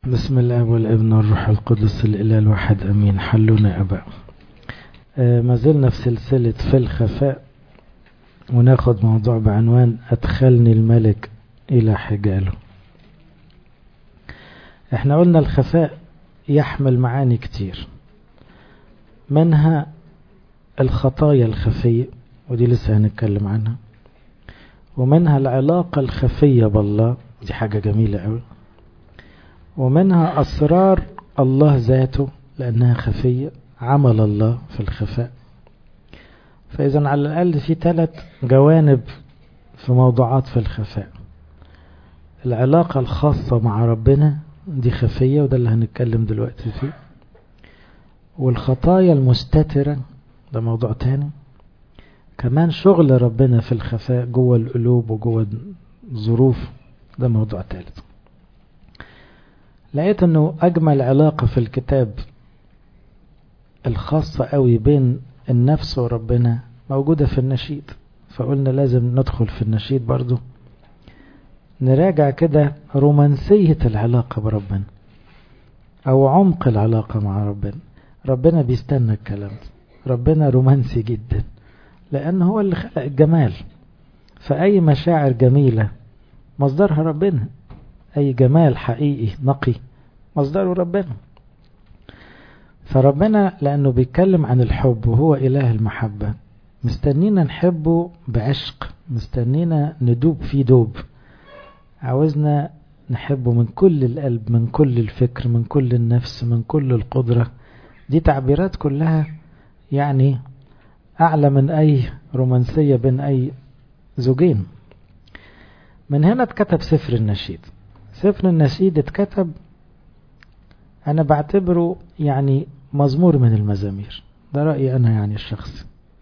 بسم الله والابن والروح القدس الإله الواحد أمين حلونا أبا آه ما زلنا في سلسلة في الخفاء وناخد موضوع بعنوان أدخلني الملك إلى حجاله احنا قلنا الخفاء يحمل معاني كتير منها الخطايا الخفية ودي لسه هنتكلم عنها ومنها العلاقة الخفية بالله دي حاجة جميلة قوي ومنها أسرار الله ذاته لأنها خفية عمل الله في الخفاء فإذا على الأقل في ثلاث جوانب في موضوعات في الخفاء العلاقة الخاصة مع ربنا دي خفية وده اللي هنتكلم دلوقتي فيه والخطايا المستترة ده موضوع تاني كمان شغل ربنا في الخفاء جوه القلوب وجوه الظروف ده موضوع ثالث لقيت انه اجمل علاقة في الكتاب الخاصة قوي بين النفس وربنا موجودة في النشيد فقلنا لازم ندخل في النشيد برضو نراجع كده رومانسية العلاقة بربنا او عمق العلاقة مع ربنا ربنا بيستنى الكلام ده ربنا رومانسي جدا لأن هو اللي خلق الجمال فأي مشاعر جميلة مصدرها ربنا أي جمال حقيقي نقي مصدره ربنا فربنا لأنه بيتكلم عن الحب وهو إله المحبة مستنينا نحبه بعشق مستنينا ندوب فيه دوب عاوزنا نحبه من كل القلب من كل الفكر من كل النفس من كل القدرة دي تعبيرات كلها يعني أعلى من أي رومانسية بين أي زوجين من هنا اتكتب سفر النشيد سفر النشيد اتكتب أنا بعتبره يعني مزمور من المزامير ده رأيي أنا يعني الشخصي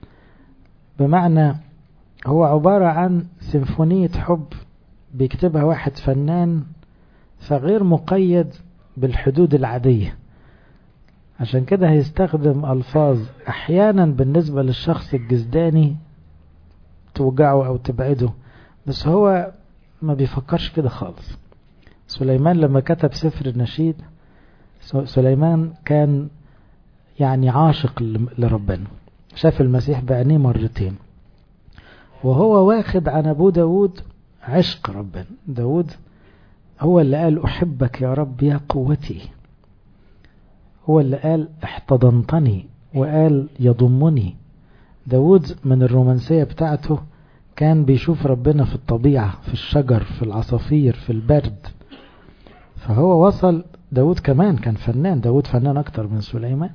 بمعنى هو عبارة عن سيمفونية حب بيكتبها واحد فنان فغير مقيد بالحدود العادية عشان كده هيستخدم ألفاظ أحيانا بالنسبة للشخص الجزداني توجعه أو تبعده بس هو ما بيفكرش كده خالص سليمان لما كتب سفر النشيد سليمان كان يعني عاشق لربنا شاف المسيح بعينيه مرتين وهو واخد عن أبو داود عشق ربنا داود هو اللي قال أحبك يا رب يا قوتي هو اللي قال احتضنتني وقال يضمني داود من الرومانسية بتاعته كان بيشوف ربنا في الطبيعة في الشجر في العصافير في البرد فهو وصل داود كمان كان فنان داود فنان أكتر من سليمان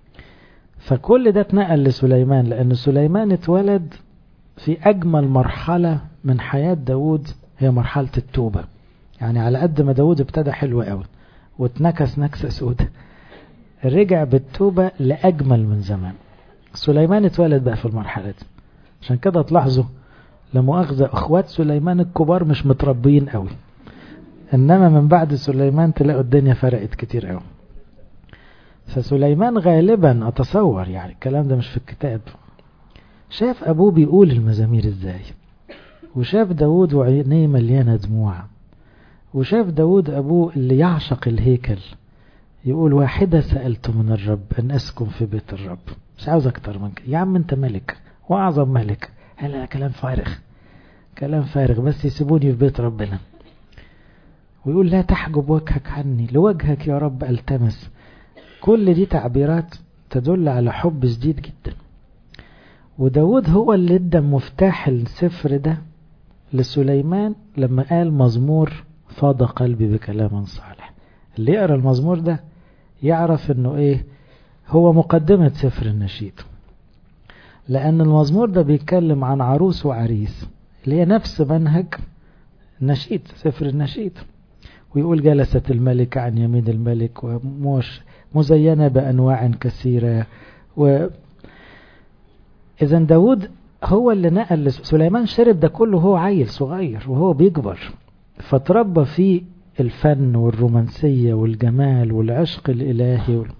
فكل ده اتنقل لسليمان لأن سليمان اتولد في أجمل مرحلة من حياة داود هي مرحلة التوبة يعني على قد ما داود ابتدى حلو قوي واتنكس نكسة سودة رجع بالتوبة لأجمل من زمان سليمان اتولد بقى في المرحلة دي عشان كده تلاحظوا لمؤاخذة اخوات سليمان الكبار مش متربيين قوي انما من بعد سليمان تلاقوا الدنيا فرقت كتير قوي فسليمان غالبا اتصور يعني الكلام ده مش في الكتاب شاف ابوه بيقول المزامير ازاي وشاف داود وعينيه مليانة دموع وشاف داود ابوه اللي يعشق الهيكل يقول واحدة سألت من الرب أن أسكن في بيت الرب مش عاوز أكتر من كده يا عم أنت ملك وأعظم ملك هلا كلام فارغ كلام فارغ بس يسيبوني في بيت ربنا ويقول لا تحجب وجهك عني لوجهك يا رب التمس كل دي تعبيرات تدل على حب شديد جدا وداود هو اللي ادى مفتاح السفر ده لسليمان لما قال مزمور فاض قلبي بكلام صالح اللي يقرا المزمور ده يعرف انه ايه هو مقدمة سفر النشيد لان المزمور ده بيتكلم عن عروس وعريس اللي هي نفس منهج النشيد سفر النشيد ويقول جلست الملكة عن يمين الملك وموش مزينة بأنواع كثيرة و إذا داود هو اللي نقل سليمان شرب ده كله وهو عيل صغير وهو بيكبر فتربى فيه الفن والرومانسية والجمال والعشق الإلهي وال...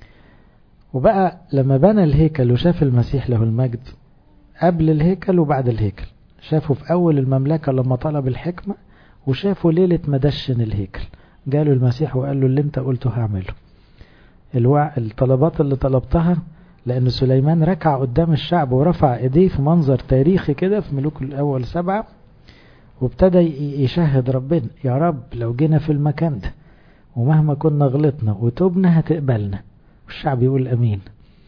وبقى لما بنى الهيكل وشاف المسيح له المجد قبل الهيكل وبعد الهيكل شافه في أول المملكة لما طلب الحكمة وشافه ليلة ما دشن الهيكل جاله المسيح وقال له اللي انت قلته هعمله الوع... الطلبات اللي طلبتها لأن سليمان ركع قدام الشعب ورفع ايديه في منظر تاريخي كده في ملوك الأول سبعة وابتدى يشهد ربنا يا رب لو جينا في المكان ده ومهما كنا غلطنا وتوبنا هتقبلنا والشعب يقول أمين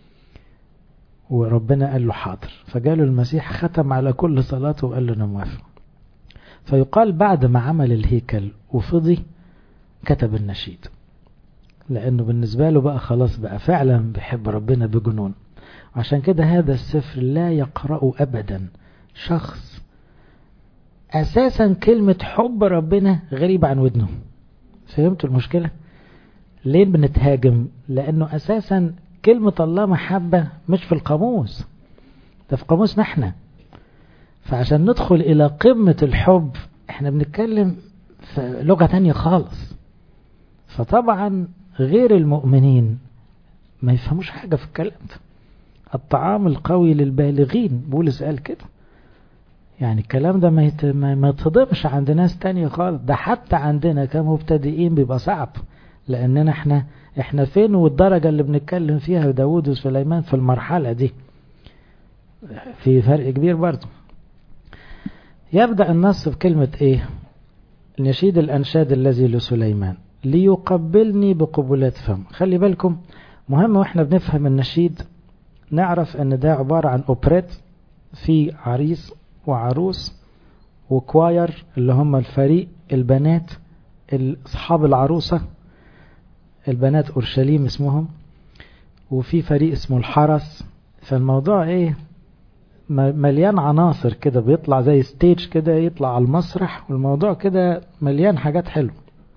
وربنا قال له حاضر فجاله المسيح ختم على كل صلاته وقال له أنا موافق فيقال بعد ما عمل الهيكل وفضي كتب النشيد لأنه بالنسبة له بقى خلاص بقى فعلا بيحب ربنا بجنون عشان كده هذا السفر لا يقرأه أبدا شخص أساسا كلمة حب ربنا غريبة عن ودنه فهمتوا المشكلة ليه بنتهاجم لأنه أساسا كلمة الله محبة مش في القاموس ده في قاموسنا احنا فعشان ندخل إلى قمة الحب احنا بنتكلم في لغة تانية خالص فطبعا غير المؤمنين ما يفهموش حاجة في الكلام ده الطعام القوي للبالغين بولس قال كده يعني الكلام ده ما يت... ما يتصدمش عند ناس تانية خالص ده حتى عندنا كمبتدئين بيبقى صعب لأننا احنا احنا فين والدرجة اللي بنتكلم فيها داود وسليمان في المرحلة دي في فرق كبير برضه يبدأ النص بكلمة ايه نشيد الأنشاد الذي لسليمان ليقبلني بقبلات فم خلي بالكم مهم واحنا بنفهم النشيد نعرف ان ده عبارة عن اوبريت في عريس وعروس وكواير اللي هم الفريق البنات اصحاب العروسة البنات اورشليم اسمهم وفي فريق اسمه الحرس فالموضوع ايه مليان عناصر كده بيطلع زي ستيج كده يطلع على المسرح والموضوع كده مليان حاجات حلوه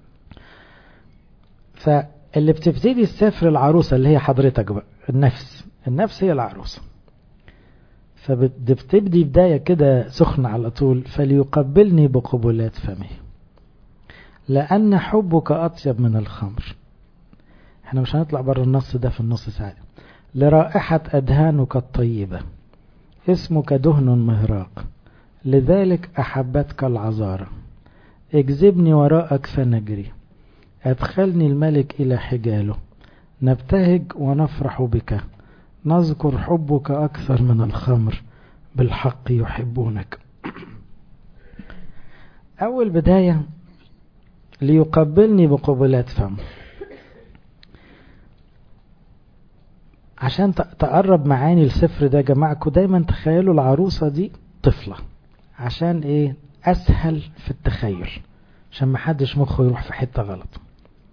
فاللي بتبتدي السفر العروسة اللي هي حضرتك بقى النفس النفس هي العروسة فبتبدي بداية كده سخنة على طول فليقبلني بقبلات فمه لأن حبك أطيب من الخمر احنا مش هنطلع بره النص ده في النص ساعة لرائحة أدهانك الطيبة اسمك دهن مهراق لذلك أحبتك العذارة اجذبني وراءك فنجري أدخلني الملك إلى حجاله نبتهج ونفرح بك نذكر حبك أكثر من الخمر بالحق يحبونك أول بداية ليقبلني بقبلات فم عشان تقرب معاني السفر ده جماعكم دايما تخيلوا العروسة دي طفلة عشان ايه اسهل في التخيل عشان محدش مخه يروح في حتة غلط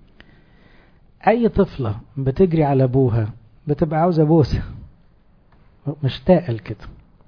اي طفلة بتجري على ابوها بتبقى عاوزة بوسة مشتاقة لكده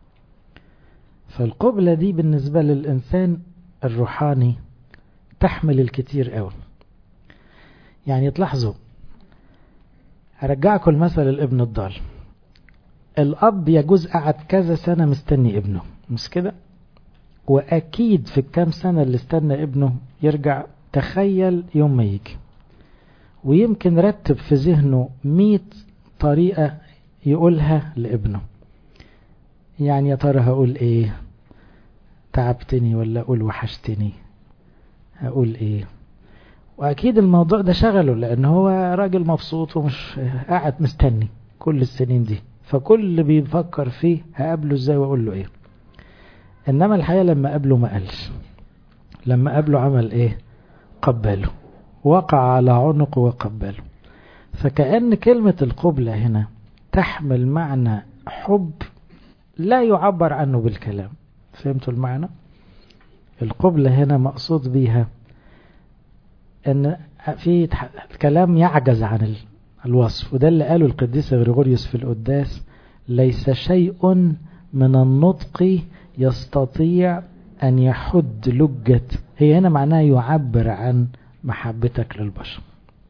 فالقبلة دي بالنسبة للإنسان الروحاني تحمل الكتير قوي يعني تلاحظوا هرجعكم المثل الابن الضال الأب يجوز قعد كذا سنة مستني ابنه مش كده وأكيد في الكام سنة اللي استنى ابنه يرجع تخيل يوم ما يجي ويمكن رتب في ذهنه مية طريقة يقولها لابنه يعني يا ترى هقول ايه تعبتني ولا اقول وحشتني هقول ايه واكيد الموضوع ده شغله لان هو راجل مبسوط ومش قاعد مستني كل السنين دي فكل اللي بيفكر فيه هقابله ازاي واقول له ايه انما الحقيقه لما قابله ما قالش لما قابله عمل ايه قبله وقع على عنقه وقبله فكأن كلمة القبلة هنا تحمل معنى حب لا يعبر عنه بالكلام فهمتوا المعنى القبلة هنا مقصود بيها ان في كلام يعجز عن الوصف وده اللي قاله القديس غريغوريوس في القداس ليس شيء من النطق يستطيع أن يحد لجة هي هنا معناها يعبر عن محبتك للبشر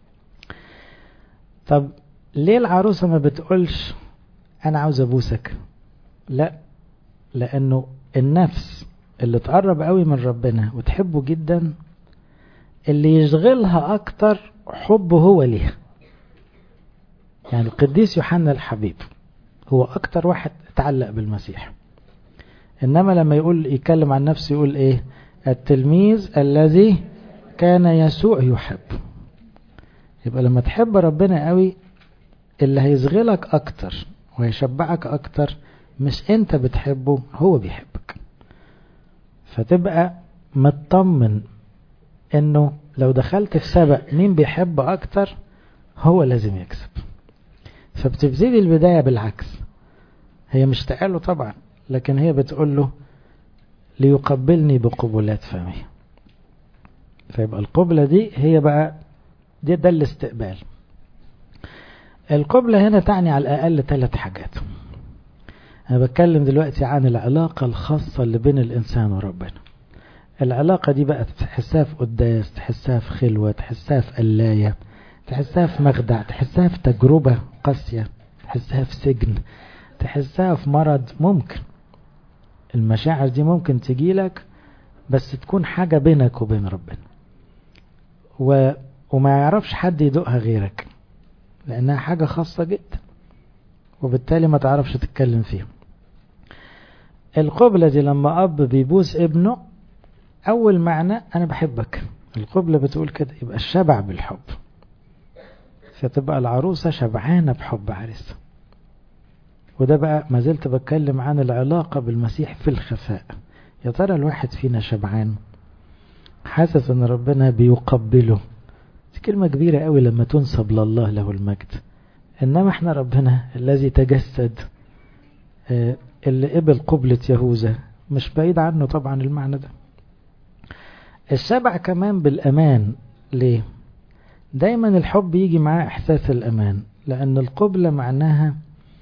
طب ليه العروسة ما بتقولش أنا عاوز أبوسك لا لأنه النفس اللي تقرب قوي من ربنا وتحبه جدا اللي يشغلها أكتر حبه هو ليها يعني القديس يوحنا الحبيب هو أكتر واحد اتعلق بالمسيح إنما لما يقول يتكلم عن نفسه يقول إيه التلميذ الذي كان يسوع يحب يبقى لما تحب ربنا قوي اللي هيشغلك اكتر ويشبعك اكتر مش انت بتحبه هو بيحبك فتبقى مطمن انه لو دخلت في سبق مين بيحب اكتر هو لازم يكسب فبتبتدي البداية بالعكس هي مش تقاله طبعا لكن هي بتقول له ليقبلني بقبلات فمه فيبقى القبلة دي هي بقى دي ده الاستقبال القبلة هنا تعني على الأقل ثلاث حاجات أنا بتكلم دلوقتي عن العلاقة الخاصة اللي بين الإنسان وربنا العلاقة دي بقى تحسها في قداس تحسها في خلوة تحسها في قلاية تحسها في مخدع تحسها في تجربة قاسية تحسها في سجن تحسها في مرض ممكن المشاعر دي ممكن تجيلك بس تكون حاجة بينك وبين ربنا و... وما يعرفش حد يدوقها غيرك لأنها حاجة خاصة جدا وبالتالي ما تعرفش تتكلم فيها القبلة دي لما أب بيبوس ابنه أول معنى أنا بحبك القبلة بتقول كده يبقى الشبع بالحب فتبقى العروسة شبعانة بحب عريسها وده بقى ما زلت بتكلم عن العلاقة بالمسيح في الخفاء يا ترى الواحد فينا شبعان حاسس ان ربنا بيقبله دي كلمة كبيرة قوي لما تنسب لله له المجد انما احنا ربنا الذي تجسد اللي قبل قبلة يهوذا مش بعيد عنه طبعا المعنى ده الشبع كمان بالامان ليه دايما الحب يجي معاه احساس الامان لان القبلة معناها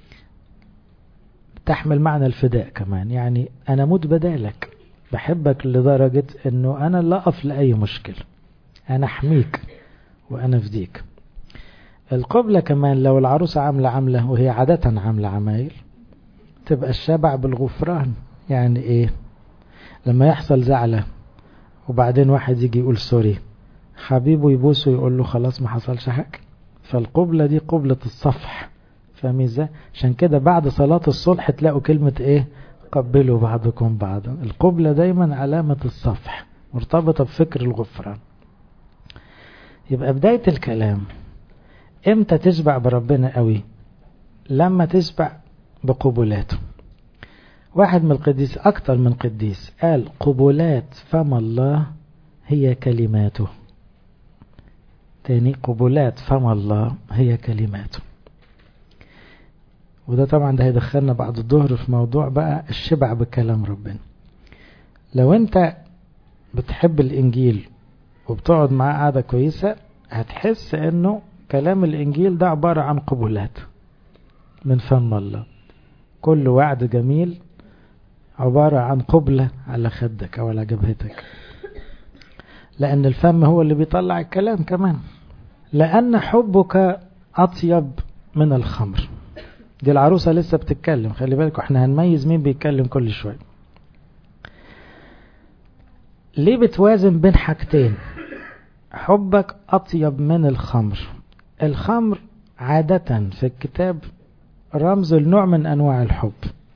تحمل معنى الفداء كمان يعني انا موت بدالك بحبك لدرجة انه انا لا اقف لاي مشكلة انا احميك وانا فديك القبلة كمان لو العروسة عاملة عاملة وهي عادة عاملة عمايل تبقى الشبع بالغفران يعني ايه لما يحصل زعلة وبعدين واحد يجي يقول سوري حبيبه يبوسه يقول له خلاص ما حصلش حاجة فالقبلة دي قبلة الصفح فاهمين ازاي عشان كده بعد صلاة الصلح تلاقوا كلمة ايه قبلوا بعضكم بعضا القبلة دايما علامة الصفح مرتبطة بفكر الغفران يبقى بداية الكلام امتى تشبع بربنا قوي لما تشبع بقبولاته واحد من القديس اكتر من قديس قال قبولات فم الله هي كلماته تاني قبولات فم الله هي كلماته وده طبعا ده هيدخلنا بعد الظهر في موضوع بقى الشبع بكلام ربنا لو انت بتحب الانجيل وبتقعد معاه قعدة كويسة هتحس انه كلام الانجيل ده عبارة عن قبولات من فم الله كل وعد جميل عبارة عن قبلة على خدك او على جبهتك لان الفم هو اللي بيطلع الكلام كمان لان حبك اطيب من الخمر دي العروسة لسه بتتكلم خلي بالكم احنا هنميز مين بيتكلم كل شوية ليه بتوازن بين حاجتين حبك أطيب من الخمر الخمر عادة في الكتاب رمز لنوع من أنواع الحب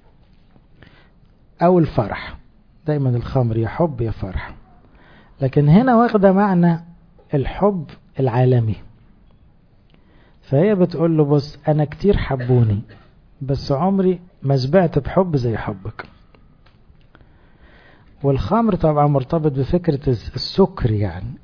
أو الفرح دايما الخمر يا حب يا فرح لكن هنا واخدة معنى الحب العالمي فهي بتقول له بص أنا كتير حبوني بس عمري ما شبعت بحب زي حبك والخمر طبعا مرتبط بفكرة السكر يعني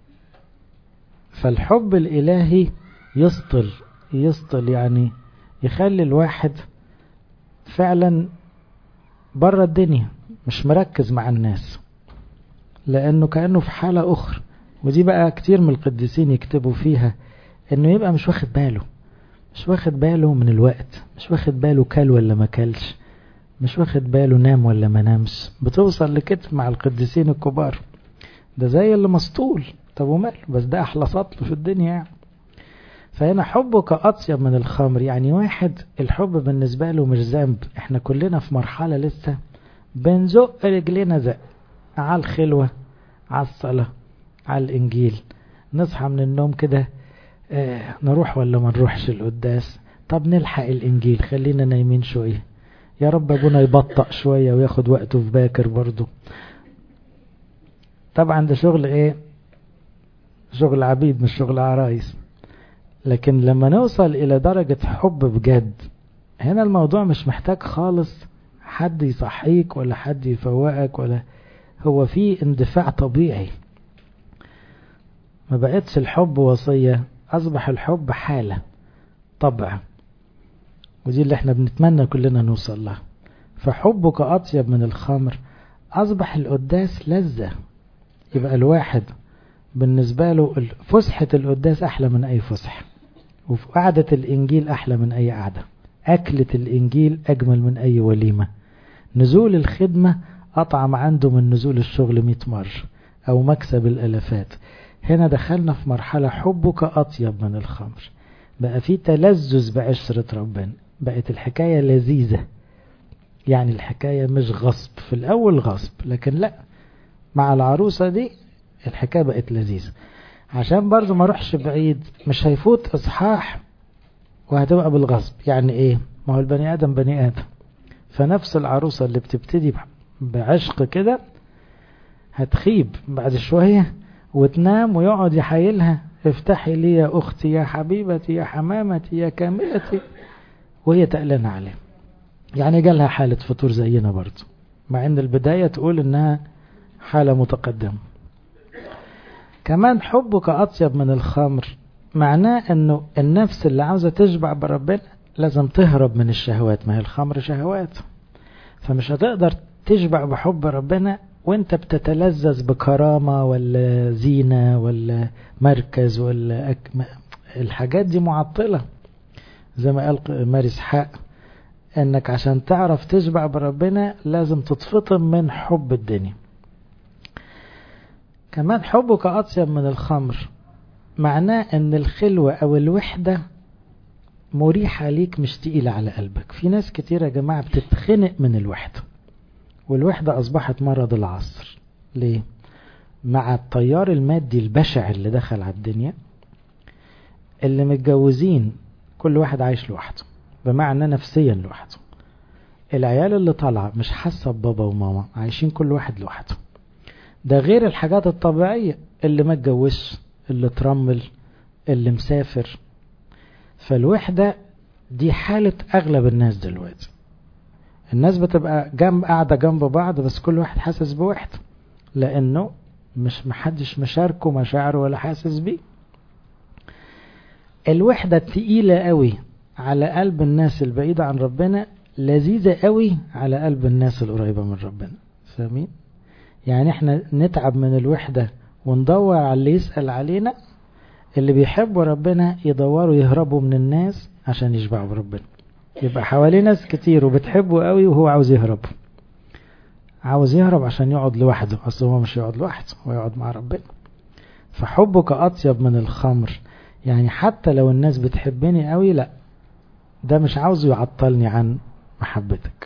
فالحب الإلهي يسطل يسطل يعني يخلي الواحد فعلا بره الدنيا مش مركز مع الناس لأنه كأنه في حالة أخرى ودي بقى كتير من القديسين يكتبوا فيها انه يبقى مش واخد باله مش واخد باله من الوقت مش واخد باله كل ولا ما كلش مش واخد باله نام ولا ما نامش بتوصل لكده مع القديسين الكبار ده زي اللي مسطول طب وماله بس ده احلى سطل في الدنيا يعني فهنا حبك اطيب من الخمر يعني واحد الحب بالنسبه له مش ذنب احنا كلنا في مرحله لسه بنزق رجلينا زق على الخلوه على الصلاه على الانجيل نصحى من النوم كده آه نروح ولا ما نروحش القداس طب نلحق الانجيل خلينا نايمين شويه يا رب ابونا يبطأ شويه وياخد وقته في باكر برضه طبعا ده شغل ايه شغل عبيد مش شغل عرايس لكن لما نوصل إلى درجة حب بجد هنا الموضوع مش محتاج خالص حد يصحيك ولا حد يفوقك ولا هو في اندفاع طبيعي ما بقتش الحب وصية أصبح الحب حالة طبع ودي اللي احنا بنتمنى كلنا نوصل لها فحبك أطيب من الخمر أصبح القداس لذة يبقى الواحد بالنسبة له فسحة القداس أحلى من أي فسحة وقعدة الإنجيل أحلى من أي قعدة أكلة الإنجيل أجمل من أي وليمة نزول الخدمة أطعم عنده من نزول الشغل مئة مرة أو مكسب الألفات هنا دخلنا في مرحلة حبك أطيب من الخمر بقى في تلذذ بعشرة ربنا بقت الحكاية لذيذة يعني الحكاية مش غصب في الأول غصب لكن لا مع العروسة دي الحكاية بقت لذيذة عشان برضو ما روحش بعيد مش هيفوت إصحاح وهتبقى بالغصب يعني إيه ما هو البني آدم بني آدم فنفس العروسة اللي بتبتدي بعشق كده هتخيب بعد شوية وتنام ويقعد يحايلها افتحي لي يا أختي يا حبيبتي يا حمامتي يا كاملتي وهي تقلن عليه يعني جالها حالة فطور زينا برضو مع ان البداية تقول انها حالة متقدمة كمان حبك أطيب من الخمر معناه انه النفس اللي عاوزة تشبع بربنا لازم تهرب من الشهوات ما هي الخمر شهوات فمش هتقدر تشبع بحب ربنا وانت بتتلذذ بكرامة ولا زينة ولا مركز ولا أك... الحاجات دي معطلة زي ما قال ماري اسحاق انك عشان تعرف تشبع بربنا لازم تتفطم من حب الدنيا كمان حبك أطيب من الخمر معناه ان الخلوة او الوحدة مريحة ليك مش تقيلة على قلبك في ناس كتير يا جماعة بتتخنق من الوحدة والوحدة أصبحت مرض العصر ليه؟ مع التيار المادي البشع اللي دخل على الدنيا اللي متجوزين كل واحد عايش لوحده بمعنى نفسيا لوحده العيال اللي طالعة مش حاسة ببابا وماما عايشين كل واحد لوحده ده غير الحاجات الطبيعية اللي ما اتجوزش اللي ترمل اللي مسافر فالوحدة دي حالة أغلب الناس دلوقتي الناس بتبقى جنب قاعدة جنب بعض بس كل واحد حاسس بوحدة لأنه مش محدش مشاركه مشاعره ولا حاسس بيه الوحدة التقيلة قوي على قلب الناس البعيدة عن ربنا لذيذة قوي على قلب الناس القريبة من ربنا فاهمين يعني احنا نتعب من الوحدة وندور على اللي يسأل علينا اللي بيحبوا ربنا يدوروا يهربوا من الناس عشان يشبعوا بربنا يبقى حواليه ناس كتير وبتحبه قوي وهو عاوز يهرب عاوز يهرب عشان يقعد لوحده اصل هو مش يقعد لوحده هو يقعد مع ربنا فحبك اطيب من الخمر يعني حتى لو الناس بتحبني قوي لا ده مش عاوز يعطلني عن محبتك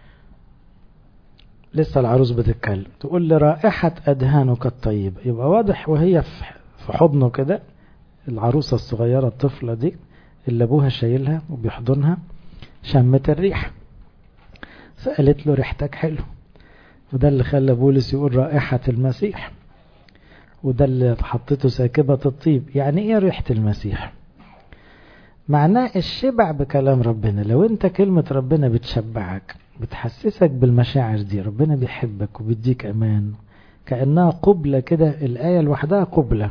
لسه العروس بتتكلم تقول لي رائحة أدهانك الطيبة يبقى واضح وهي في حضنه كده العروسة الصغيرة الطفلة دي اللي أبوها شايلها وبيحضنها شمت الريح فقالت له ريحتك حلو وده اللي خلى بولس يقول رائحة المسيح وده اللي حطيته ساكبة الطيب يعني ايه ريحة المسيح معناه الشبع بكلام ربنا لو انت كلمة ربنا بتشبعك بتحسسك بالمشاعر دي ربنا بيحبك وبيديك امان كأنها قبلة كده الآية لوحدها قبلة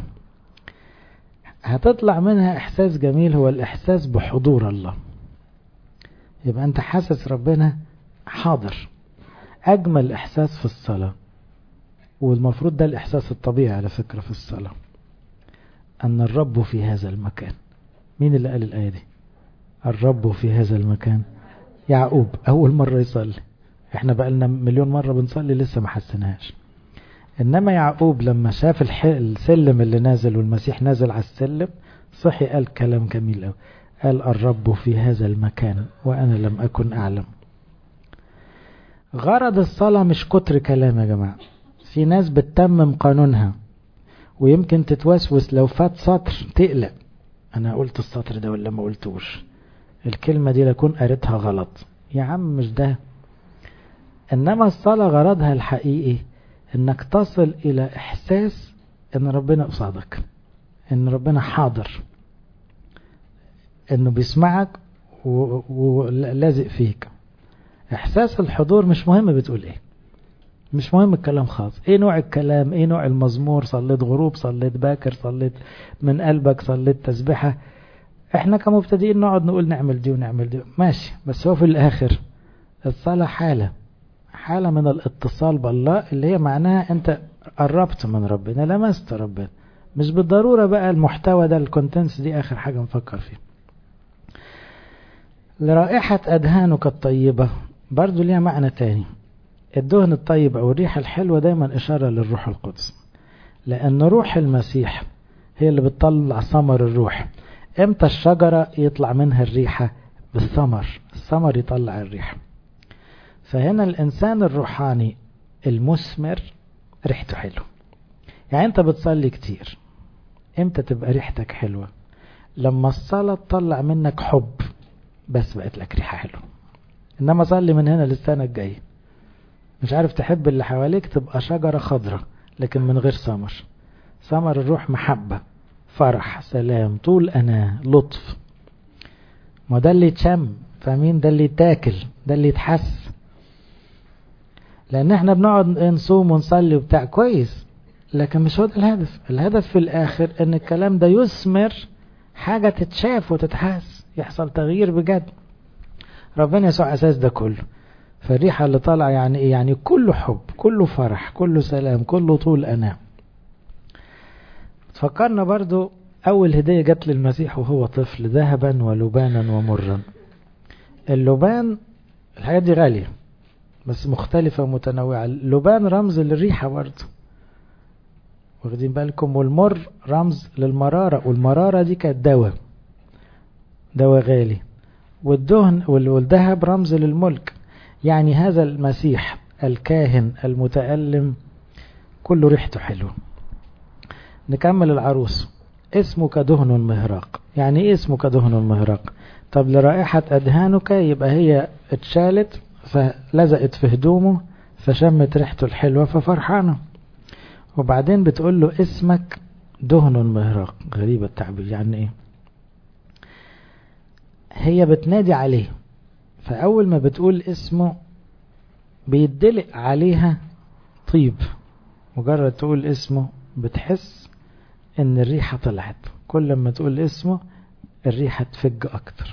هتطلع منها إحساس جميل هو الإحساس بحضور الله يبقى أنت حاسس ربنا حاضر أجمل إحساس في الصلاة والمفروض ده الإحساس الطبيعي على فكرة في الصلاة أن الرب في هذا المكان مين اللي قال الآية دي الرب في هذا المكان يعقوب أول مرة يصلي احنا بقالنا مليون مرة بنصلي لسه ما حسناهاش إنما يعقوب لما شاف السلم اللي نازل والمسيح نازل على السلم صحي قال كلام جميل قوي قال الرب في هذا المكان وأنا لم أكن أعلم غرض الصلاة مش كتر كلام يا جماعة في ناس بتتمم قانونها ويمكن تتوسوس لو فات سطر تقلق أنا قلت السطر ده ولا ما قلتوش الكلمة دي لكون قريتها غلط يا عم مش ده إنما الصلاة غرضها الحقيقي إنك تصل إلى إحساس إن ربنا قصادك ان ربنا حاضر انه بيسمعك ولازق فيك احساس الحضور مش مهم بتقول ايه مش مهم الكلام خالص ايه نوع الكلام ايه نوع المزمور صليت غروب صليت باكر صليت من قلبك صليت تسبحة احنا كمبتدئين نقعد نقول نعمل دي ونعمل دي ماشي بس هو في الاخر الصلاة حالة حالة من الاتصال بالله اللي هي معناها انت قربت من ربنا لمست ربنا مش بالضرورة بقى المحتوى ده الكونتنس دي اخر حاجة نفكر فيه لرائحة أدهانك الطيبة برضو ليها معنى تاني الدهن الطيب أو الريحة الحلوة دايما إشارة للروح القدس لأن روح المسيح هي اللي بتطلع ثمر الروح امتى الشجرة يطلع منها الريحة بالثمر الثمر يطلع الريحة فهنا الإنسان الروحاني المثمر ريحته حلوة يعني أنت بتصلي كتير امتى تبقى ريحتك حلوة لما الصلاة تطلع منك حب بس بقت لك ريحة حلوة إنما صلي من هنا للسنة الجاية مش عارف تحب اللي حواليك تبقى شجرة خضرة لكن من غير ثمر ثمر الروح محبة فرح سلام طول أنا لطف ما ده اللي يتشم فاهمين ده اللي يتاكل ده اللي يتحس لأن احنا بنقعد نصوم ونصلي وبتاع كويس لكن مش هو ده الهدف الهدف في الآخر ان الكلام ده يثمر حاجة تتشاف وتتحس يحصل تغيير بجد ربنا يسوع أساس ده كله فالريحة اللي طالعة يعني ايه يعني كله حب كله فرح كله سلام كله طول أنام تفكرنا برضو أول هدية جت للمسيح وهو طفل ذهبا ولبانا ومرا اللبان الحاجات دي غالية بس مختلفة ومتنوعة اللبان رمز للريحة برضو واخدين بالكم والمر رمز للمرارة والمرارة دي كانت دواء دواء غالي والدهن والذهب رمز للملك يعني هذا المسيح الكاهن المتألم كله ريحته حلوه نكمل العروس اسمه كدهن مهراق يعني ايه اسمه كدهن مهراق طب لرائحة أدهانك يبقى هي اتشالت فلزقت في هدومه فشمت ريحته الحلوة ففرحانة وبعدين بتقول له اسمك دهن مهراق غريبة التعبير يعني ايه هي بتنادي عليه فأول ما بتقول اسمه بيدلق عليها طيب مجرد تقول اسمه بتحس ان الريحة طلعت كل ما تقول اسمه الريحة تفج اكتر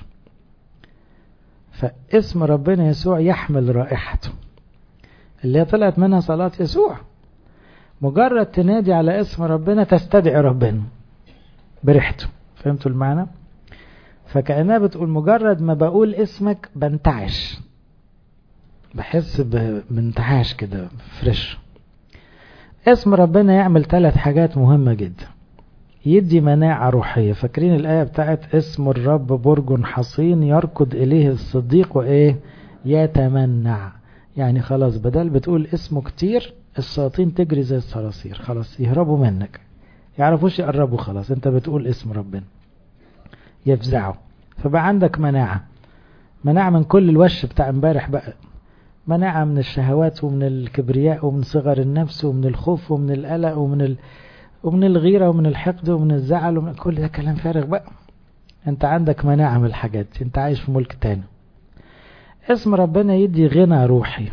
فاسم ربنا يسوع يحمل رائحته اللي هي طلعت منها صلاة يسوع مجرد تنادي على اسم ربنا تستدعي ربنا بريحته فهمتوا المعنى فكأنها بتقول مجرد ما بقول اسمك بنتعش بحس بانتعاش كده فريش اسم ربنا يعمل ثلاث حاجات مهمة جدا يدي مناعة روحية فاكرين الآية بتاعت اسم الرب برج حصين يركض إليه الصديق وإيه يتمنع يعني خلاص بدل بتقول اسمه كتير الشياطين تجري زي الصراصير خلاص يهربوا منك يعرفوش يقربوا خلاص انت بتقول اسم ربنا يفزعوا فبقى عندك مناعة مناعة من كل الوش بتاع امبارح بقى مناعة من الشهوات ومن الكبرياء ومن صغر النفس ومن الخوف ومن القلق ومن ال... ومن الغيرة ومن الحقد ومن الزعل ومن كل ده كلام فارغ بقى انت عندك مناعة من الحاجات انت عايش في ملك تاني اسم ربنا يدي غنى روحي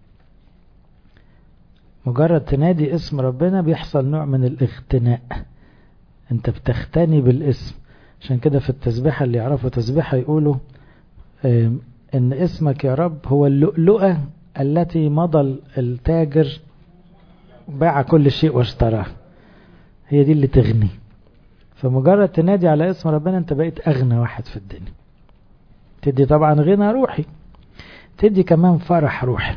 مجرد تنادي اسم ربنا بيحصل نوع من الاغتناء انت بتختني بالاسم عشان كده في التسبيحة اللي يعرفوا تسبيحة يقولوا ان اسمك يا رب هو اللؤلؤة التي مضى التاجر باع كل شيء واشتراه هي دي اللي تغني فمجرد تنادي على اسم ربنا انت بقيت اغنى واحد في الدنيا تدي طبعا غنى روحي تدي كمان فرح روحي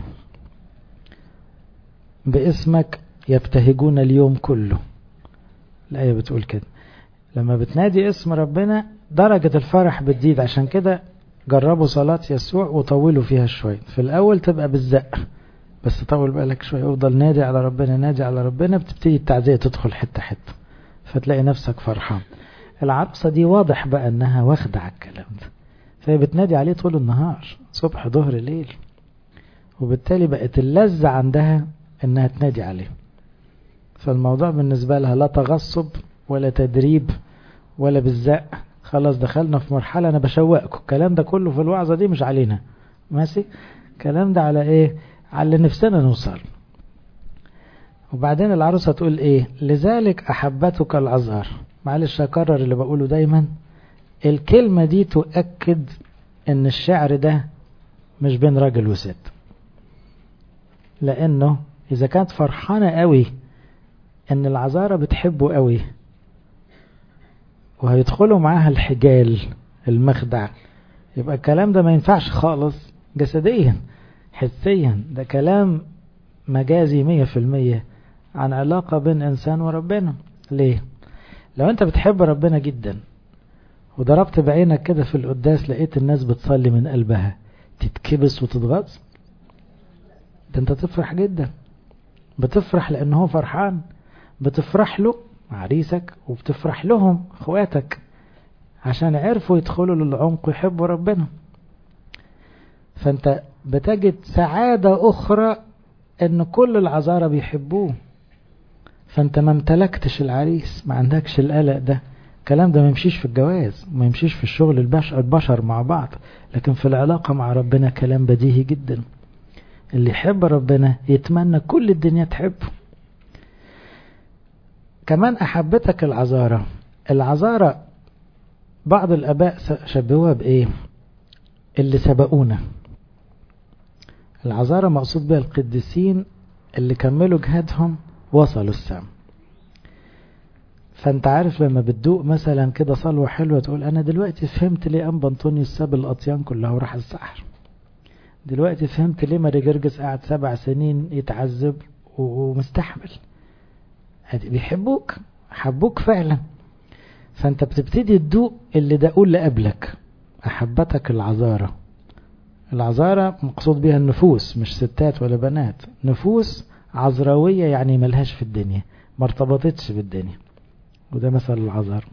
باسمك يبتهجون اليوم كله الآية بتقول كده لما بتنادي اسم ربنا درجة الفرح بتزيد عشان كده جربوا صلاة يسوع وطولوا فيها شوية في الأول تبقى بالزق بس طول بالك شوية افضل نادي على ربنا نادي على ربنا بتبتدي التعزية تدخل حتة حتة فتلاقي نفسك فرحان العروسة دي واضح بقى انها واخدة على الكلام ده فهي بتنادي عليه طول النهار صبح ظهر ليل وبالتالي بقت اللذة عندها انها تنادي عليه فالموضوع بالنسبة لها لا تغصب ولا تدريب ولا بالزق خلاص دخلنا في مرحلة أنا بشوقكم الكلام ده كله في الوعظة دي مش علينا ماشي الكلام ده على إيه على اللي نفسنا نوصل وبعدين العروسة تقول إيه لذلك أحبتك الأزهار معلش أكرر اللي بقوله دايما الكلمة دي تؤكد ان الشعر ده مش بين راجل وست لانه اذا كانت فرحانة قوي ان العذارة بتحبه قوي وهيدخلوا معاها الحجال المخدع يبقى الكلام ده ما ينفعش خالص جسديا حسيا ده كلام مجازي مية في المية عن علاقة بين انسان وربنا ليه لو انت بتحب ربنا جدا وضربت بعينك كده في القداس لقيت الناس بتصلي من قلبها تتكبس وتتغاظ ده انت تفرح جدا بتفرح لان هو فرحان بتفرح له عريسك وبتفرح لهم اخواتك عشان عرفوا يدخلوا للعمق ويحبوا ربنا فانت بتجد سعادة اخرى ان كل العذارى بيحبوه فانت ما امتلكتش العريس ما عندكش القلق ده الكلام ده ما يمشيش في الجواز ما يمشيش في الشغل البشر, البشر مع بعض لكن في العلاقة مع ربنا كلام بديهي جدا اللي يحب ربنا يتمنى كل الدنيا تحبه كمان أحبتك العذارة العذارة بعض الآباء شبهوها بإيه اللي سبقونا العذارة مقصود بها القديسين اللي كملوا جهادهم وصلوا السام فانت عارف لما بتدوق مثلا كده صلوة حلوة تقول انا دلوقتي فهمت ليه انبا انطونيوس ساب الاطيان كلها وراح السحر دلوقتي فهمت ليه ماري جرجس قعد سبع سنين يتعذب ومستحمل بيحبوك حبوك فعلا فانت بتبتدي تدوق اللي دقوه اللي قبلك احبتك العذارة العذارة مقصود بها النفوس مش ستات ولا بنات نفوس عذراوية يعني ملهاش في الدنيا ما ارتبطتش بالدنيا وده مثل العذر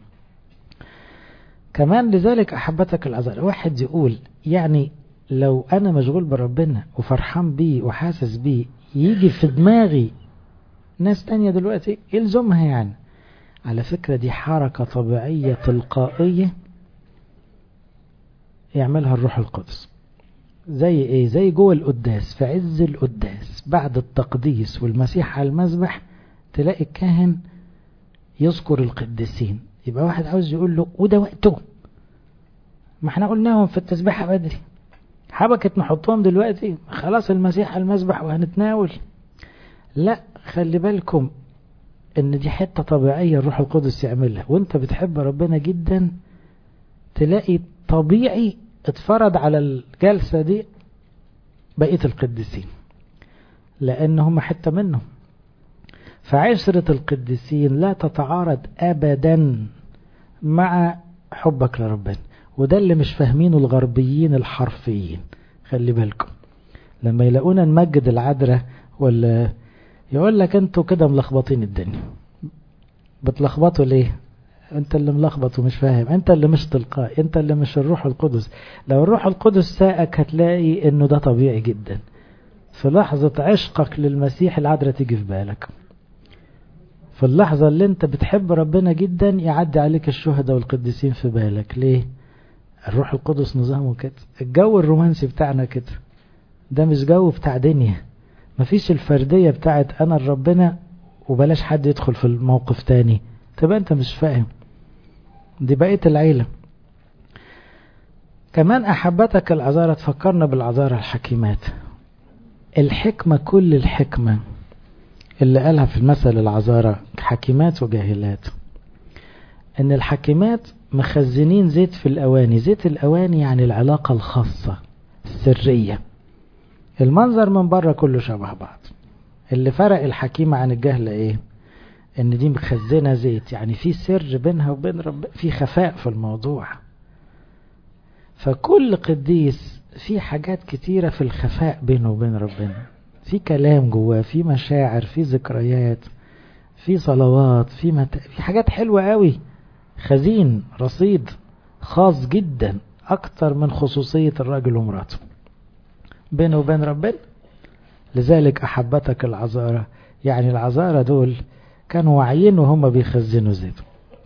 كمان لذلك أحبتك العذر واحد يقول يعني لو أنا مشغول بربنا وفرحان بيه وحاسس بيه يجي في دماغي ناس تانية دلوقتي يلزمها يعني على فكرة دي حركة طبيعية تلقائية يعملها الروح القدس زي ايه زي جوه القداس في عز القداس بعد التقديس والمسيح على المذبح تلاقي الكاهن يذكر القديسين يبقى واحد عاوز يقول له وده وقته ما احنا قلناهم في التسبيحة بدري حبكت نحطهم دلوقتي خلاص المسيح على المذبح وهنتناول لا خلي بالكم ان دي حتة طبيعية الروح القدس يعملها وانت بتحب ربنا جدا تلاقي طبيعي اتفرض على الجلسة دي بقية القديسين لان هم حتة منهم فعشرة القديسين لا تتعارض ابدا مع حبك لربنا وده اللي مش فاهمينه الغربيين الحرفيين خلي بالكم لما يلاقونا نمجد العذراء ولا يقول لك انتوا كده ملخبطين الدنيا بتلخبطوا ليه انت اللي ملخبط ومش فاهم انت اللي مش تلقائي انت اللي مش الروح القدس لو الروح القدس ساءك هتلاقي انه ده طبيعي جدا في لحظة عشقك للمسيح العذراء تيجي في بالك في اللحظة اللي انت بتحب ربنا جدا يعدي عليك الشهداء والقديسين في بالك ليه الروح القدس نظامه كده الجو الرومانسي بتاعنا كده ده مش جو بتاع دنيا مفيش الفردية بتاعت انا ربنا وبلاش حد يدخل في الموقف تاني تبقى انت مش فاهم دي بقية العيلة كمان احبتك العذارة تفكرنا بالعذارة الحكيمات الحكمة كل الحكمة اللي قالها في المثل العذارة حكيمات وجاهلات ان الحكيمات مخزنين زيت في الاواني زيت الاواني يعني العلاقة الخاصة السرية المنظر من بره كله شبه بعض اللي فرق الحكيمة عن الجهلة ايه ان دي مخزنة زيت يعني في سر بينها وبين رب في خفاء في الموضوع فكل قديس في حاجات كتيرة في الخفاء بينه وبين ربنا في كلام جواه في مشاعر في ذكريات في صلوات في مت... في حاجات حلوة قوي خزين رصيد خاص جدا اكتر من خصوصية الراجل ومراته بينه وبين ربنا لذلك احبتك العذارة يعني العذارة دول كانوا واعيين وهم بيخزنوا زيت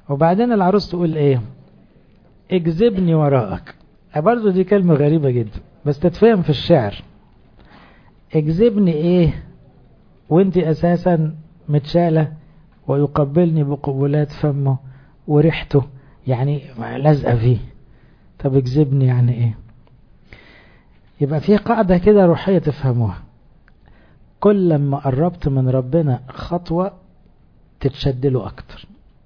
وبعدين العروس تقول ايه اجذبني وراءك برضه دي كلمة غريبة جدا بس تتفهم في الشعر اجذبني ايه وانت اساسا متشالة ويقبلني بقبلات فمه وريحته يعني لازقة فيه طب اجذبني يعني ايه يبقى في قاعدة كده روحية تفهموها كل لما قربت من ربنا خطوة تتشد له أكتر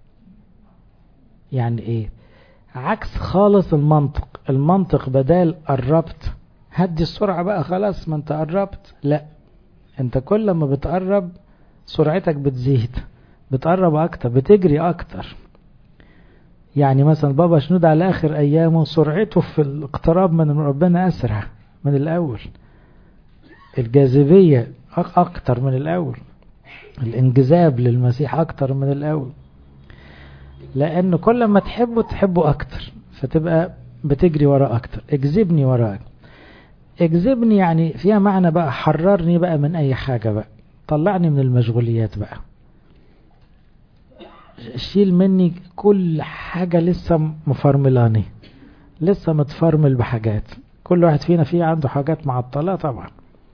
يعني إيه عكس خالص المنطق المنطق بدال قربت هدي السرعة بقى خلاص ما انت قربت لا انت كل ما بتقرب سرعتك بتزيد بتقرب أكتر بتجري أكتر يعني مثلا بابا شنود على آخر أيامه سرعته في الاقتراب من ربنا أسرع من الأول الجاذبية أكتر من الأول الانجذاب للمسيح أكتر من الأول لأنه كل ما تحبه تحبه أكتر فتبقى بتجري وراه أكتر اجذبني وراك اجذبني يعني فيها معنى بقى حررني بقى من أي حاجة بقى طلعني من المشغوليات بقى شيل مني كل حاجة لسه مفرملاني لسه متفرمل بحاجات كل واحد فينا فيه عنده حاجات معطلة طبعا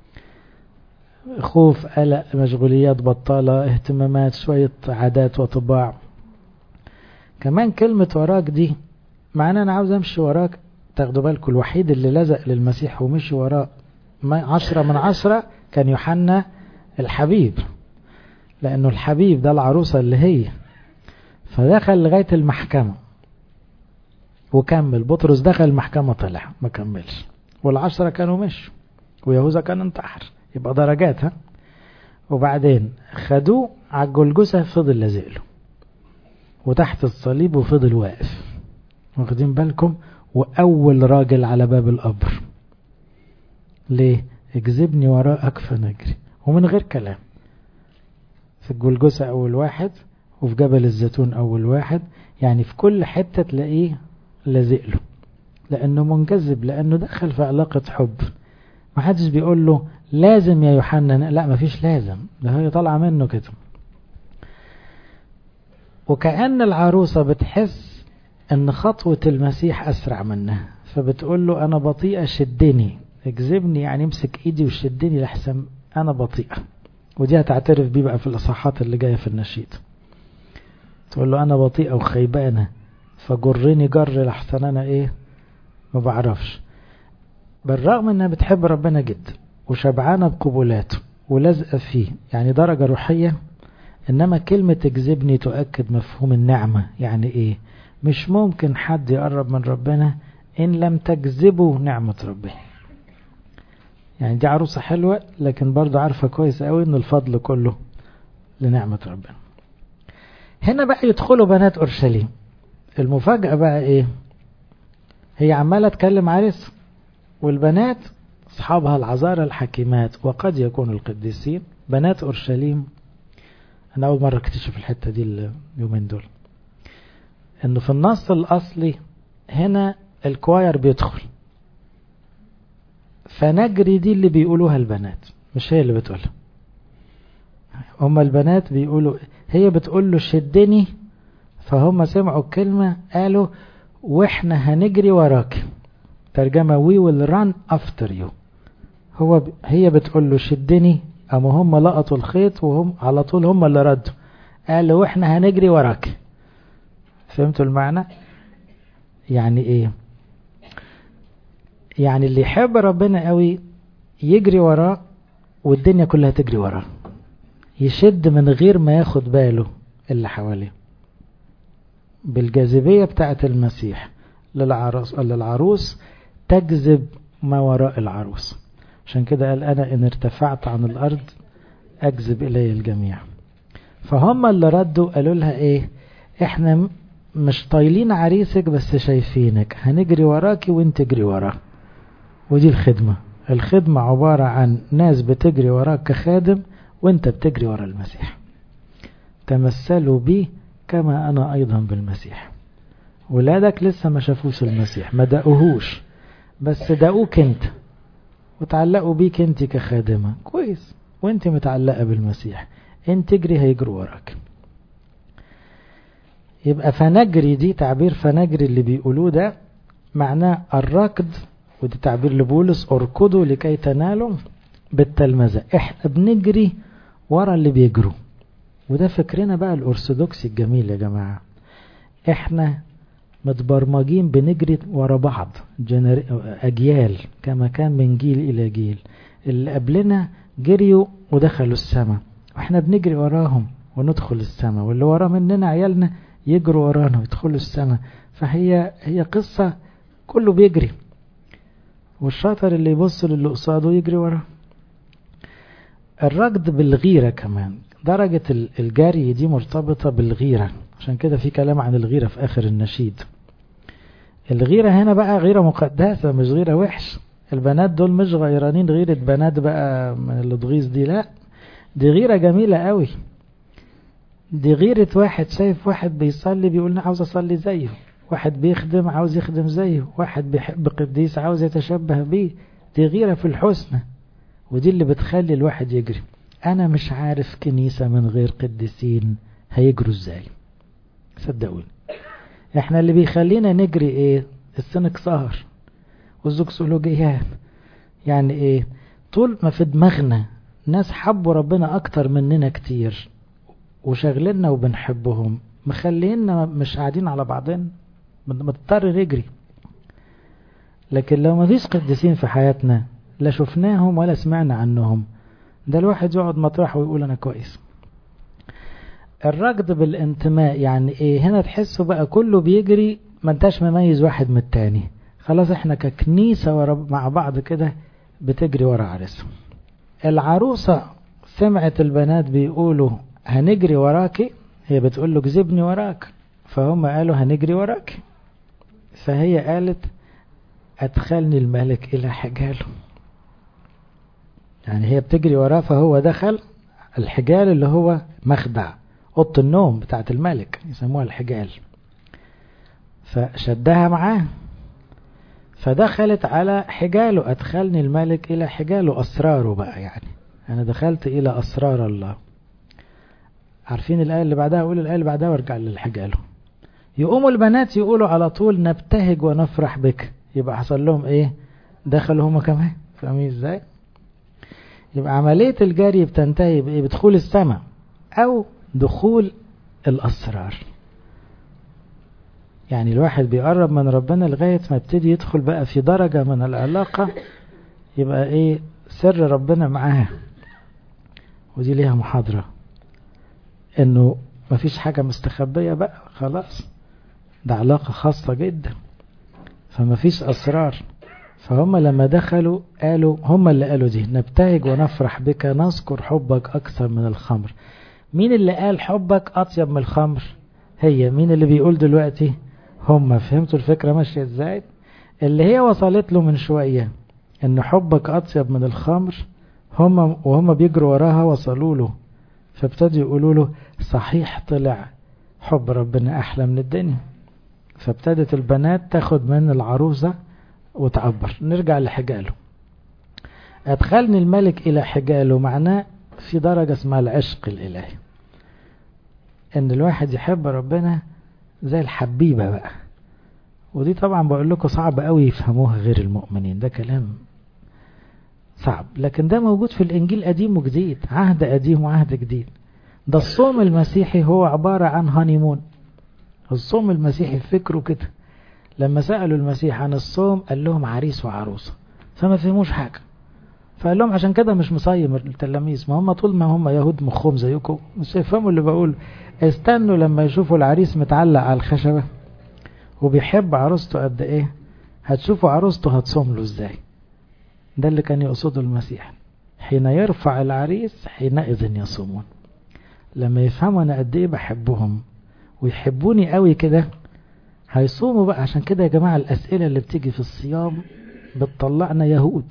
خوف قلق مشغوليات بطالة اهتمامات شوية عادات وطباع كمان كلمة وراك دي معناه أنا عاوز أمشي وراك تاخدوا بالكم الوحيد اللي لزق للمسيح ومشي وراه عشرة من عشرة كان يوحنا الحبيب لأنه الحبيب ده العروسة اللي هي فدخل لغاية المحكمة وكمل بطرس دخل المحكمة طلع ما كملش والعشرة كانوا مشوا ويهوذا كان انتحر يبقى درجات ها وبعدين خدوه على الجلجسة فضل لازق له وتحت الصليب وفضل واقف واخدين بالكم وأول راجل على باب القبر ليه اجذبني وراءك فنجري ومن غير كلام في الجلجسة أول واحد وفي جبل الزيتون أول واحد يعني في كل حتة تلاقيه لازق له لأنه منجذب لأنه دخل في علاقة حب ما حدش بيقول له لازم يا يوحنا لا ما فيش لازم ده هي طالعة منه كده وكأن العروسة بتحس ان خطوة المسيح اسرع منها فبتقول له انا بطيئة شدني اجذبني يعني امسك ايدي وشدني لحسن انا بطيئة ودي هتعترف بيه بقى في الاصحاحات اللي جاية في النشيد تقول له انا بطيئة وخيبانة فجرني جر لحسن انا ايه ما بعرفش بالرغم انها بتحب ربنا جدا وشبعانة بقبولاته ولازقة فيه يعني درجة روحية انما كلمة اجذبني تؤكد مفهوم النعمة يعني ايه مش ممكن حد يقرب من ربنا ان لم تجذبه نعمة ربنا يعني دي عروسة حلوة لكن برضو عارفة كويس قوي ان الفضل كله لنعمة ربنا هنا بقى يدخلوا بنات اورشليم المفاجأة بقى ايه هي عمالة تكلم عرس والبنات أصحابها العذارى الحكيمات وقد يكونوا القديسين بنات أورشليم أنا أول مرة اكتشف الحتة دي اليومين دول إنه في النص الأصلي هنا الكواير بيدخل فنجري دي اللي بيقولوها البنات مش هي اللي بتقولها هما البنات بيقولوا هي بتقول له شدني فهم سمعوا الكلمة قالوا واحنا هنجري وراك ترجمة we will run after you هو ب... هي بتقول له شدني اما هم لقطوا الخيط وهم على طول هم اللي ردوا قالوا واحنا هنجري وراك فهمتوا المعنى يعني ايه يعني اللي يحب ربنا قوي يجري وراه والدنيا كلها تجري وراه يشد من غير ما ياخد باله اللي حواليه بالجاذبية بتاعت المسيح للعروس, للعروس تجذب ما وراء العروس عشان كده قال أنا إن ارتفعت عن الأرض أجذب إلي الجميع فهم اللي ردوا قالوا لها إيه إحنا مش طايلين عريسك بس شايفينك هنجري وراكي وانت تجري وراه ودي الخدمة الخدمة عبارة عن ناس بتجري وراك كخادم وانت بتجري ورا المسيح تمثلوا بي كما أنا أيضا بالمسيح ولادك لسه ما شافوش المسيح ما دقوهوش بس دقوك انت وتعلقوا بيك انت كخادمة كويس وانت متعلقة بالمسيح انت تجري هيجروا وراك يبقى فنجري دي تعبير فنجري اللي بيقولوه ده معناه الركض ودي تعبير لبولس اركضوا لكي تنالوا بالتلمذة احنا بنجري ورا اللي بيجروا وده فكرنا بقى الأرثوذكسي الجميل يا جماعة احنا متبرمجين بنجري ورا بعض جنر... أجيال كما كان من جيل إلى جيل اللي قبلنا جريوا ودخلوا السماء واحنا بنجري وراهم وندخل السماء واللي ورا مننا عيالنا يجروا ورانا ويدخلوا السماء فهي هي قصة كله بيجري والشاطر اللي يبص للي قصاده يجري وراه الركض بالغيرة كمان درجة الجري دي مرتبطة بالغيرة عشان كده في كلام عن الغيرة في آخر النشيد الغيرة هنا بقى غيرة مقدسة مش غيرة وحش البنات دول مش غيرانين غيرة بنات بقى من اللي تغيظ دي لا دي غيرة جميلة قوي دي غيرة واحد شايف واحد بيصلي بيقول انا عاوز اصلي زيه واحد بيخدم عاوز يخدم زيه واحد بيحب قديس عاوز يتشبه بيه دي غيرة في الحسنى ودي اللي بتخلي الواحد يجري انا مش عارف كنيسة من غير قديسين هيجروا ازاي صدقوني احنا اللي بيخلينا نجري ايه السنكسار والزوكسولوجيات يعني ايه طول ما في دماغنا ناس حبوا ربنا اكتر مننا كتير وشغلنا وبنحبهم مخلينا مش قاعدين على بعضنا مضطر نجري لكن لو ما فيش قديسين في حياتنا لا شفناهم ولا سمعنا عنهم ده الواحد يقعد مطرحه ويقول انا كويس الركض بالانتماء يعني ايه هنا تحسوا بقى كله بيجري ما انتش مميز واحد من التاني خلاص احنا ككنيسة ورا مع بعض كده بتجري ورا عرسها العروسة سمعت البنات بيقولوا هنجري وراكي هي بتقول له جذبني وراك فهم قالوا هنجري وراك فهي قالت أدخلني الملك إلى حجاله يعني هي بتجري وراه فهو دخل الحجال اللي هو مخدع أوضة النوم بتاعت الملك يسموها الحجال فشدها معاه فدخلت على حجاله أدخلني الملك إلى حجاله أسراره بقى يعني أنا دخلت إلى أسرار الله عارفين الآية اللي بعدها أقول الآية اللي بعدها وارجع للحجاله يقوموا البنات يقولوا على طول نبتهج ونفرح بك يبقى حصل لهم ايه دخلوا هما كمان فاهمين ازاي يبقى عملية الجري بتنتهي بايه بدخول السماء او دخول الاسرار يعني الواحد بيقرب من ربنا لغاية ما يبتدي يدخل بقى في درجة من العلاقة يبقى ايه سر ربنا معاه ودي ليها محاضرة انه مفيش حاجة مستخبية بقى خلاص ده علاقة خاصة جدا فمفيش أسرار فهم لما دخلوا قالوا هم اللي قالوا دي نبتهج ونفرح بك نذكر حبك أكثر من الخمر مين اللي قال حبك أطيب من الخمر هي مين اللي بيقول دلوقتي هم فهمتوا الفكرة ماشية ازاي اللي هي وصلت له من شوية ان حبك أطيب من الخمر هم وهم بيجروا وراها وصلوا له فابتدوا يقولوا له صحيح طلع حب ربنا أحلى من الدنيا فابتدت البنات تاخد من العروسة وتعبر نرجع لحجاله أدخلني الملك إلى حجاله معناه في درجة اسمها العشق الإلهي إن الواحد يحب ربنا زي الحبيبة بقى ودي طبعا بقول لكم صعب قوي يفهموها غير المؤمنين ده كلام صعب لكن ده موجود في الإنجيل قديم وجديد عهد قديم وعهد جديد ده الصوم المسيحي هو عبارة عن هانيمون الصوم المسيحي فكره كده لما سألوا المسيح عن الصوم قال لهم عريس وعروسة فما فهموش حاجة فقال لهم عشان كده مش مصيم التلاميذ ما هم طول ما هم يهود مخهم زيكم مش هيفهموا اللي بقول استنوا لما يشوفوا العريس متعلق على الخشبة وبيحب عروسته قد ايه هتشوفوا عروسته هتصوم له ازاي ده اللي كان يقصده المسيح حين يرفع العريس حينئذ يصومون لما يفهموا انا قد ايه بحبهم ويحبوني قوي كده هيصوموا بقى عشان كده يا جماعة الأسئلة اللي بتيجي في الصيام بتطلعنا يهود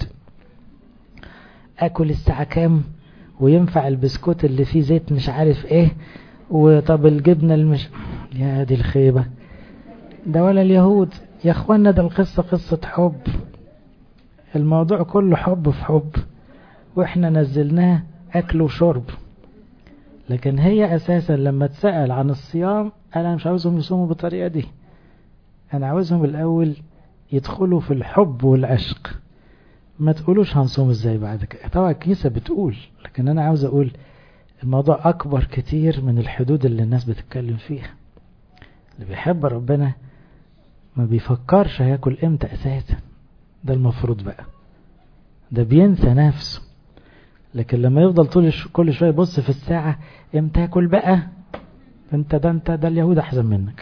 أكل الساعة كام وينفع البسكوت اللي فيه زيت مش عارف ايه وطب الجبنة المش يا دي الخيبة ده ولا اليهود يا اخوانا ده القصة قصة حب الموضوع كله حب في حب واحنا نزلناه اكل وشرب لكن هي أساسا لما تسأل عن الصيام أنا مش عاوزهم يصوموا بالطريقة دي أنا عاوزهم الأول يدخلوا في الحب والعشق ما تقولوش هنصوم ازاي بعد كده طبعا الكنيسة بتقول لكن أنا عاوز أقول الموضوع أكبر كتير من الحدود اللي الناس بتتكلم فيها اللي بيحب ربنا ما بيفكرش هياكل امتى أساسا ده المفروض بقى ده بينسى نفسه لكن لما يفضل طول كل شويه يبص في الساعه امتى اكل بقى انت ده انت ده اليهود احسن منك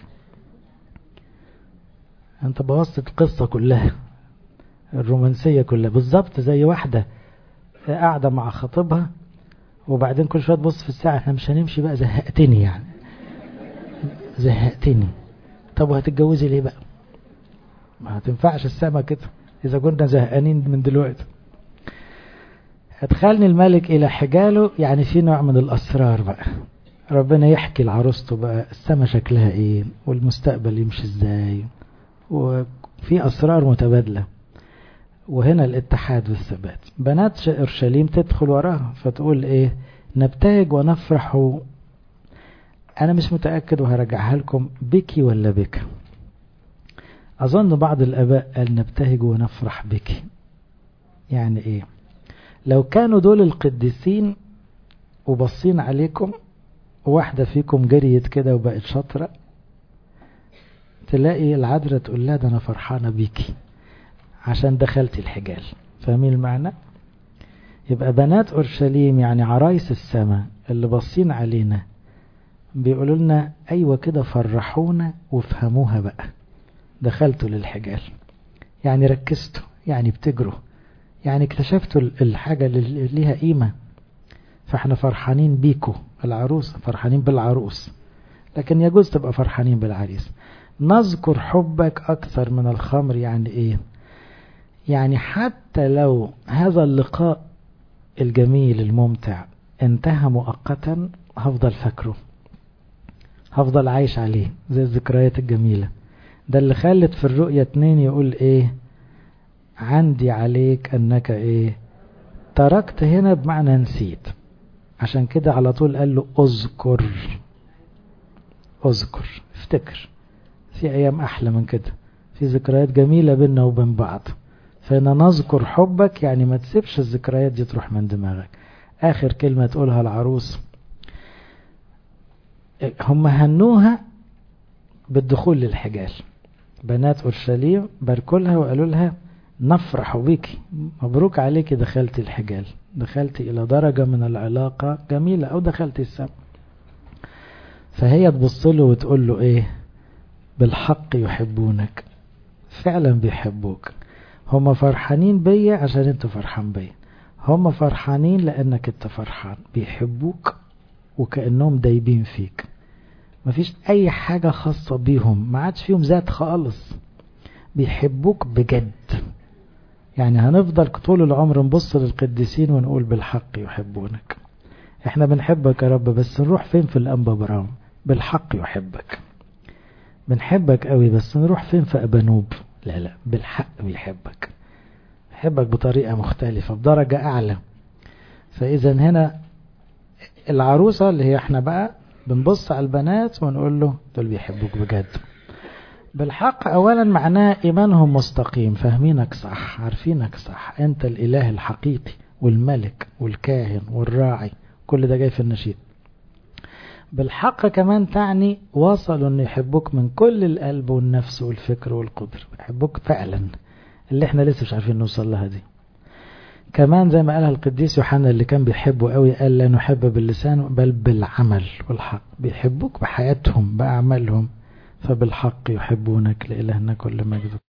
انت بوظت القصه كلها الرومانسيه كلها بالظبط زي واحده قاعده مع خطيبها وبعدين كل شويه تبص في الساعه احنا مش هنمشي بقى زهقتني يعني زهقتني طب وهتتجوزي ليه بقى ما هتنفعش السما كده اذا كنا زهقانين من دلوقتي ادخلني الملك الى حجاله يعني في نوع من الاسرار بقى ربنا يحكي لعروسته بقى السما شكلها ايه والمستقبل يمشي ازاي وفي اسرار متبادله وهنا الاتحاد والثبات بنات اورشليم تدخل وراها فتقول ايه نبتهج ونفرح انا مش متاكد وهرجعها لكم بكي ولا بك اظن بعض الاباء قال نبتهج ونفرح بك يعني ايه لو كانوا دول القديسين وبصين عليكم واحدة فيكم جريت كده وبقت شاطرة تلاقي العذراء تقول لها ده أنا فرحانة بيكي عشان دخلتي الحجال فاهمين المعنى؟ يبقى بنات أورشليم يعني عرايس السماء اللي باصين علينا بيقولوا لنا أيوة كده فرحونا وافهموها بقى دخلتوا للحجال يعني ركزتوا يعني بتجروا يعني اكتشفتوا الحاجة اللي ليها قيمة فاحنا فرحانين بيكو العروس فرحانين بالعروس لكن يجوز تبقى فرحانين بالعريس نذكر حبك أكثر من الخمر يعني إيه يعني حتى لو هذا اللقاء الجميل الممتع انتهى مؤقتا هفضل فاكره هفضل عايش عليه زي الذكريات الجميلة ده اللي خلت في الرؤية اتنين يقول ايه عندي عليك انك ايه تركت هنا بمعنى نسيت عشان كده على طول قال له اذكر اذكر افتكر في ايام احلى من كده في ذكريات جميلة بيننا وبين بعض فإن نذكر حبك يعني ما تسيبش الذكريات دي تروح من دماغك آخر كلمة تقولها العروس هم هنوها بالدخول للحجال بنات أورشليم باركولها وقالوا لها نفرح بك مبروك عليك دخلت الحجال دخلت إلى درجة من العلاقة جميلة أو دخلت السماء فهي تبص له وتقول له إيه بالحق يحبونك فعلا بيحبوك هم فرحانين بيا عشان انت فرحان بيا هم فرحانين لانك انت فرحان بيحبوك وكأنهم دايبين فيك مفيش اي حاجة خاصة بيهم ما عادش فيهم ذات خالص بيحبوك بجد يعني هنفضل طول العمر نبص للقديسين ونقول بالحق يحبونك احنا بنحبك يا رب بس نروح فين في الانبا برام بالحق يحبك بنحبك قوي بس نروح فين في ابانوب لا لا بالحق بيحبك بيحبك بطريقة مختلفة بدرجة أعلى فإذا هنا العروسة اللي هي احنا بقى بنبص على البنات ونقول له دول بيحبوك بجد بالحق أولا معناه إيمانهم مستقيم فاهمينك صح عارفينك صح أنت الإله الحقيقي والملك والكاهن والراعي كل ده جاي في النشيد بالحق كمان تعني وصلوا ان يحبوك من كل القلب والنفس والفكر والقدر يحبوك فعلا اللي احنا لسه مش عارفين نوصل لها دي كمان زي ما قالها القديس يوحنا اللي كان بيحبه قوي قال لا نحب باللسان بل بالعمل والحق بيحبوك بحياتهم بأعمالهم فبالحق يحبونك لإلهنا كل مجد